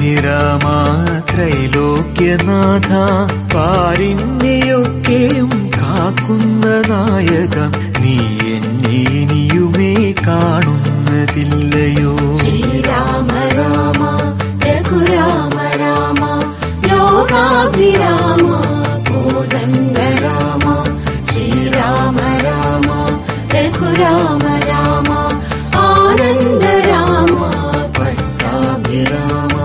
ത്രൈലോക്യനാഥ പാരിന്നെയൊക്കെയും കാക്കുന്ന നായക നീ എന്നെ ഇനിയുമേ കാണുന്നതില്ലയോ ശ്രീരാമ രാമ രഘുരാമ രാമ ലോകാഭിരാമ കോദണ്ഡ രാമ ശ്രീരാമ രാമ രഘുരാമ രാമ ആനന്ദ രാമ പട്ടാഭിരാമ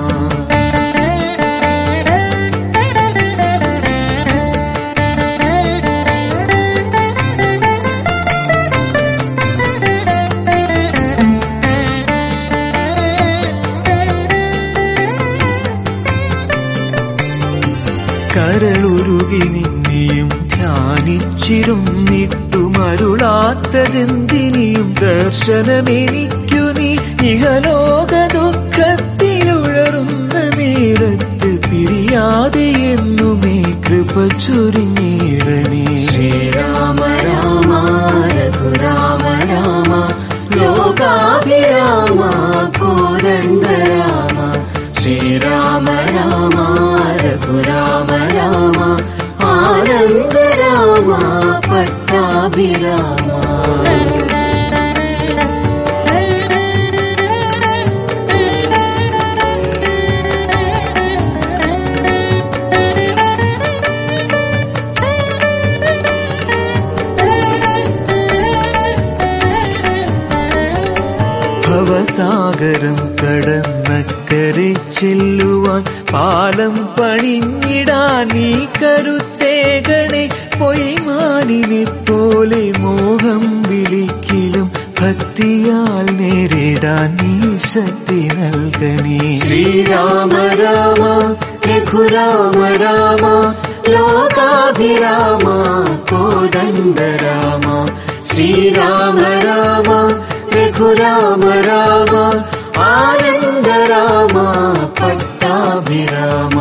കരളുരുകി നിന്നെയും ധ്യാനിച്ചിരുന്നിട്ടും അരുളാത്തതെന്തിനിയും ദർശനമെനിക്കു നീ ഇഹലോക ദുഃഖത്തിലുഴറുന്ന നേരത്ത് പിരിയാതെ എന്നുമേ കൃപ ചൊരിഞ്ഞിടണേ ശ്രീരാമ രാമ രഘുരാമ രാമ ലോകാഭിരാമ കോദണ്ഡ രാമ ശ്രീരാമ രാമ രഘുരാമ രാമ ആനന്ദ രാമ പട്ടാഭിരാമ ഭവസാഗരം കടന്നക്കരെ ചെല്ലുവാൻ പാലം പണിഞ്ഞിടാൻ നീ കരുത്തേകണേ പൊയ്മാനിനെ പോലെ മോഹം വിളിക്കിലും ഭക്തിയാൽ നേരിടാൻ നീ ശക്തി നൽകണേ ശ്രീരാമ രാമ രഘുരാമ രാമ ലോകാഭിരാമ കോദണ്ഡ രാമ ശ്രീരാമ രാമ രഘുരാമ രാമ ആനന്ദ രാമ പട്ടാഭിരാമ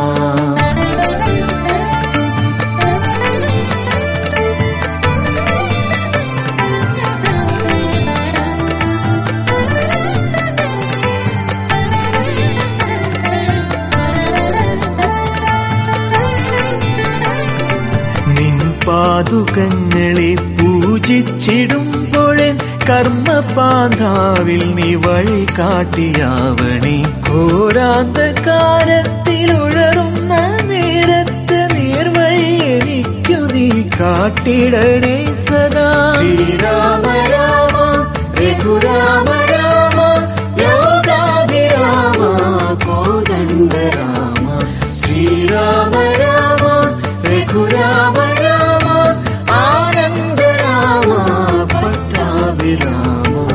നിൻ പാതുകങ്ങളെ പൂജിച്ചിടുമ്പോഴൻ കർമ്മപാന്താവിൽ നീ വഴി കാട്ടിയാവണി ഘോരാന്തകാരത്തിൽ ഉഴറുന്ന നേരത്ത് നേർവഴി എനിക്കു നീ കാട്ടിടണേ സദാ ശ്രീരാമ രാമ രഘുരാമ രാമ ലോകാഭിരാമ കോദണ്ഡ രാമ ശ്രീരാമ രാമ രഘുരാമ രാമ ആനന്ദ രാമ പട്ടാഭിരാമ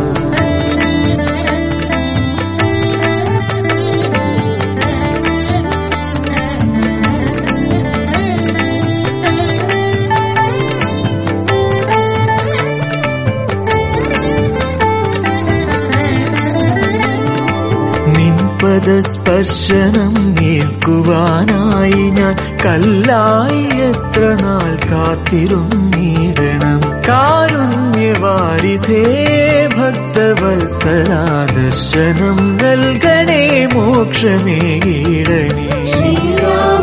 നിൻ പദസ്പർശനം ഏൽക്കുവാനായി ഞാൻ കല്ലായി എത്ര നാൾ കാത്തിരുന്നിടണം കാരുണ്യവാരിധേ ഭക്തവത്സലാ ദർശനം നൽകണേ മോക്ഷമേ ഈടണേ ശ്രീരാമ